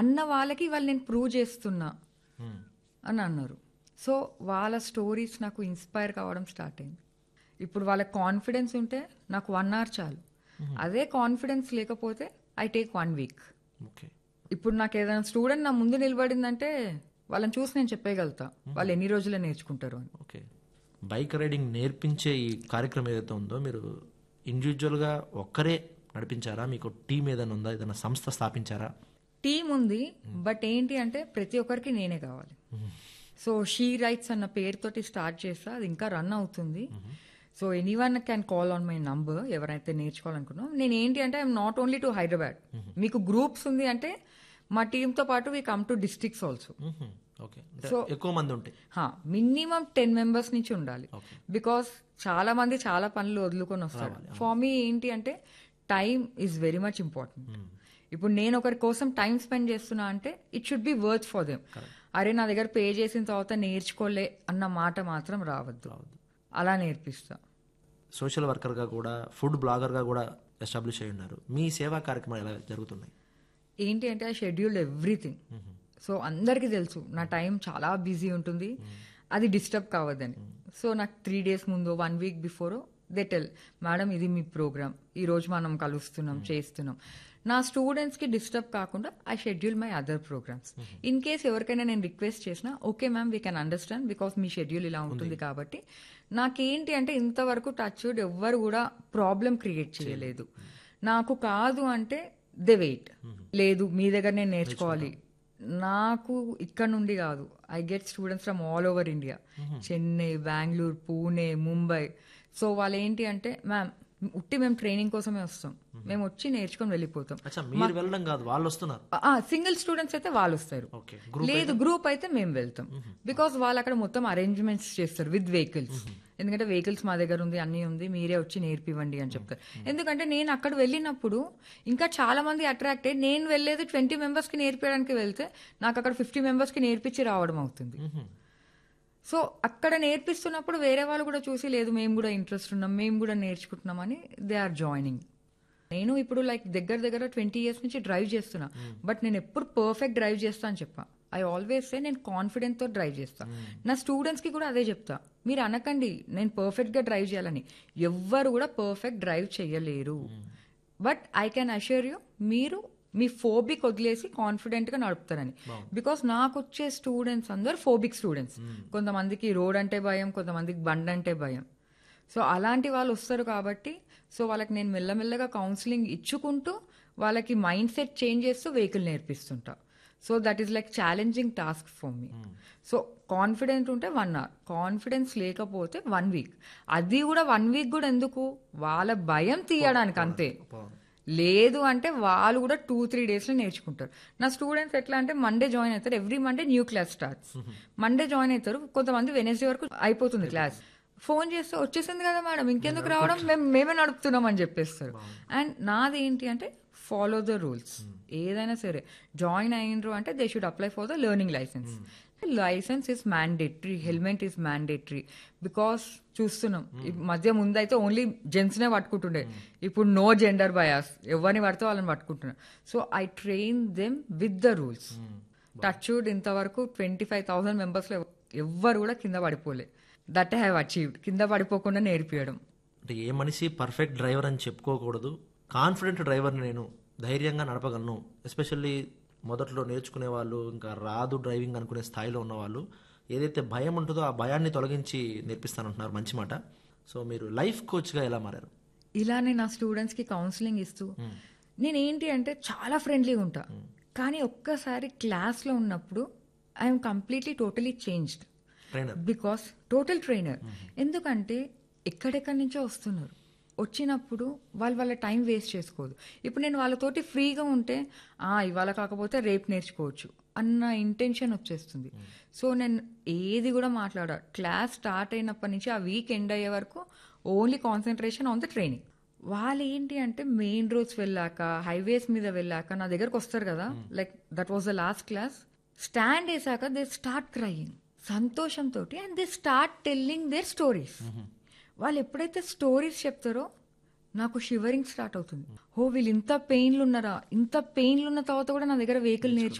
అన్న వాళ్ళకి ఇవాళ నేను ప్రూవ్ చేస్తున్నా అని అన్నారు సో వాళ్ళ స్టోరీస్ నాకు ఇన్స్పైర్ కావడం స్టార్ట్ అయింది ఇప్పుడు వాళ్ళ కాన్ఫిడెన్స్ ఉంటే నాకు వన్ అవర్ చాలు అదే కాన్ఫిడెన్స్ లేకపోతే I take one week okay ఇప్పుడు నాకు ఏదైనా స్టూడెంట్ నా ముందు నిలబడిందంటే వాళ్ళని చూసి నేను చెప్పగలుగుతా వాళ్ళు ఎన్ని రోజుల్లో నేర్చుకుంటారు అని ఓకే బైక్ రైడింగ్ నేర్పించే ఈ కార్యక్రమం ఏదైతే ఉందో మీరు ఇండివిజువల్గా ఒక్కరే నడిపించారా మీకు టీం ఏదైనా ఉందా ఏదైనా సంస్థ స్థాపించారా టీం ఉంది బట్ ఏంటి అంటే ప్రతి ఒక్కరికి నేనే కావాలి సో షీ రైట్స్ అన్న పేరుతోటి స్టార్ట్ చేస్తా అది ఇంకా రన్ అవుతుంది so anyone can call on my number ఎవరైతే నేర్చుకోవాలనుకున్నాం నేను ఏంటి అంటే I'm not only to Hyderabad మీకు గ్రూప్స్ ఉంది అంటే మా టీంతో పాటు we come to districts also hmm. Okay అంటే ఎక్కువ మంది ఉంటాయి మినిమం టెన్ మెంబర్స్ నుంచి ఉండాలి Okay. బికాస్ చాలా మంది చాలా పనులు వదులుకొని వస్తారు ఫర్ మీ ఏంటి అంటే time is very much important ఇప్పుడు నేను ఒకరి కోసం టైం స్పెండ్ చేస్తున్నా అంటే it should be worth for them అరే నా దగ్గర పే చేసిన తర్వాత నేర్చుకోలే అన్న మాట మాత్రం రావద్దు రావద్దు. అలా నేర్పిస్తా సోషల్ వర్కర్గా కూడా ఫుడ్ బ్లాగర్గా కూడా ఎస్టాబ్లిష్ అయి ఉన్నారు మీ సేవా కార్యక్రమాలు ఎలా జరుగుతున్నాయి ఏంటి అంటే ఐ షెడ్యూల్ ఎవ్రీథింగ్ సో అందరికీ తెలుసు నా టైం చాలా బిజీ ఉంటుంది అది డిస్టర్బ్ కావద్దని సో నాకు త్రీ డేస్ ముందు one week before they tell madam ఇది మీ ప్రోగ్రామ్ ఈ రోజు మనం కలుస్తున్నాం చేస్తున్నాం నా స్టూడెంట్స్ కి డిస్టర్బ్ కాకుండా I schedule my other programmes in case ఎవరికైనా నేను రిక్వెస్ట్ చేసినా okay ma'am we can understand because మీ షెడ్యూల్ ఇలా ఉంటుంది కాబట్టి నాకేంటి అంటే ఇంతవరకు టచ్ ఎవ్వరు కూడా ప్రాబ్లం క్రియేట్ చేయలేదు నాకు కాదు అంటే దే వెయిట్ లేదు మీ దగ్గర నేను నేర్చుకోవాలి నాకు ఇక్కడ నుండి కాదు I get students from all over India Chennai Bengaluru Pune Mumbai so వాళ్ళు ఏంటి అంటే మ్యామ్ ఉట్టి మేము ట్రైనింగ్ కోసమే వస్తాం మేము వచ్చి నేర్చుకొని వెళ్ళిపోతాం అచ్చా మీరు వెళ్ళడం కాదు వాళ్ళు వస్తున్నారు సింగిల్ స్టూడెంట్స్ అయితే వాళ్ళు వస్తారు ఓకే లేదు గ్రూప్ అయితే మేము వెళ్తాం బికాస్ వాళ్ళు అక్కడ మొత్తం అరేంజ్మెంట్స్ చేస్తారు విత్ వెహికల్స్ ఎందుకంటే వెహికల్స్ మా దగ్గర ఉంది అన్ని ఉంది మీరే వచ్చి నేర్పివ్వండి అని చెప్తారు ఎందుకంటే నేను అక్కడ వెళ్ళినప్పుడు ఇంకా చాలా మంది అట్రాక్ట్ అయ్యి నేను వెళ్ళేది ట్వంటీ మెంబర్స్ కి నేర్పించడానికి వెళ్తే నాకు అక్కడ ఫిఫ్టీ మెంబర్స్ కి నేర్పించి రావడం అవుతుంది సో అక్కడ నేర్పిస్తున్నప్పుడు వేరే వాళ్ళు కూడా చూసి లేదు మేము కూడా ఇంట్రెస్ట్ ఉన్నాం మేము కూడా నేర్చుకుంటున్నామని దే ఆర్ జాయినింగ్ నేను ఇప్పుడు లైక్ దగ్గర దగ్గర ట్వంటీ ఇయర్స్ నుంచి డ్రైవ్ చేస్తున్నా బట్ నేను ఎప్పుడు పర్ఫెక్ట్ డ్రైవ్ చేస్తా అని చెప్పా ఐ ఆల్వేస్ సే నేను కాన్ఫిడెంట్ తో డ్రైవ్ చేస్తా నా స్టూడెంట్స్ కి కూడా అదే చెప్తా మీరు అనకండి నేను పర్ఫెక్ట్ గా డ్రైవ్ చేయాలని ఎవ్వరు కూడా పర్ఫెక్ట్ డ్రైవ్ చేయలేరు but I can assure you మీరు మీ ఫోబిక్ వదిలేసి కాన్ఫిడెంట్ గా నడుపుతారని బికాస్ నాకు వచ్చే స్టూడెంట్స్ అందరు ఫోబిక్ స్టూడెంట్స్ కొంతమందికి రోడ్ అంటే భయం కొంతమందికి బండ్ అంటే భయం సో అలాంటి వాళ్ళు వస్తారు కాబట్టి సో వాళ్ళకి నేను మెల్లమెల్లగా కౌన్సిలింగ్ ఇచ్చుకుంటూ వాళ్ళకి మైండ్ సెట్ చేంజ్ చేస్తూ వెహికల్ నేర్పిస్తుంటా so that is like challenging task for me so confident ఉంటే వన్ అవర్ కాన్ఫిడెన్స్ లేకపోతే వన్ వీక్ అది కూడా వన్ వీక్ కూడా ఎందుకు వాళ్ళ భయం తీయడానికి అంతే లేదు అంటే వాళ్ళు కూడా టూ త్రీ డేస్ లో నేర్చుకుంటారు నా స్టూడెంట్స్ ఎట్లా అంటే మండే జాయిన్ అవుతారు every Monday new class starts Monday join అవుతారు కొంతమంది వెనస్డే వరకు అయిపోతుంది క్లాస్ ఫోన్ చేస్తే వచ్చేసింది కదా మేడం ఇంకెందుకు రావడం మేము మేమే నడుపుతున్నాం అని చెప్పేస్తారు అండ్ నాది ఏంటి అంటే ఫాలో ద రూల్స్ ఏదైనా సరే జాయిన్ అయినరు అంటే they should apply for the learning licence licence is mandatory helmet is mandatory because చూస్తున్నాం ఈ మధ్య ముందైతే ఓన్లీ జెంట్స్ నే పట్టుకుంటుండే ఇప్పుడు నో జెండర్ బయాస్ ఎవరిని పడితే వాళ్ళని పట్టుకుంటున్నారు so I train them with the rules touch ఇంతవరకు ట్వంటీ ఫైవ్ థౌసండ్ మెంబర్స్ లో ఎవ్వరు కూడా కింద పడిపోలే దట్ హ్యావ్ అచీవ్డ్ కింద పడిపోకుండా నేర్పియడం అంటే ఏ మనిషి పర్ఫెక్ట్ డ్రైవర్ అని చెప్పుకోకూడదు కాన్ఫిడెంట్ డ్రైవర్ని నేను ధైర్యంగా నడపగలను ఎస్పెషల్లీ మొదట్లో నేర్చుకునే వాళ్ళు ఇంకా రాదు డ్రైవింగ్ అనుకునే స్థాయిలో ఉన్న వాళ్ళు ఏదైతే భయం ఉంటుందో ఆ భయాన్ని తొలగించి నేర్పిస్తానంటున్నారు మంచి మాట సో మీరు లైఫ్ కోచ్గా ఎలా మారారు ఇలానే నా స్టూడెంట్స్ కి కౌన్సిలింగ్ ఇస్తూ నేనేంటి అంటే చాలా ఫ్రెండ్లీగా ఉంటా కానీ ఒక్కసారి క్లాస్ లో ఉన్నప్పుడు I'm completely totally changed trainer because total trainer ఎందుకంటే ఎక్కడెక్కడి నుంచో వస్తున్నారు వచ్చినప్పుడు వాళ్ళు వాళ్ళ టైం వేస్ట్ చేసుకోదు ఇప్పుడు నేను వాళ్ళతోటి ఫ్రీగా ఉంటే ఆ ఇవాళ కాకపోతే రేపు నేర్చుకోవచ్చు అన్న ఇంటెన్షన్ వచ్చేస్తుంది సో నేను ఏది కూడా మాట్లాడా క్లాస్ స్టార్ట్ అయినప్పటి నుంచి ఆ వీక్ ఎండ్ అయ్యే వరకు only concentration on the training వాళ్ళు ఏంటి అంటే మెయిన్ రోడ్స్ వెళ్ళాక హైవేస్ మీద వెళ్ళాక నా దగ్గరకు వస్తారు కదా like that was the last class stand వేసాక దే స్టార్ట్ క్రయింగ్ సంతోషంతో and they start telling their stories వాళ్ళు ఎప్పుడైతే స్టోరీస్ చెప్తారో నాకు షివరింగ్ స్టార్ట్ అవుతుంది ఓ వీళ్ళు ఇంత పెయిన్లు ఉన్నారా ఇంత పెయిన్లు ఉన్న తర్వాత కూడా నా దగ్గర వెహికల్ నేర్చు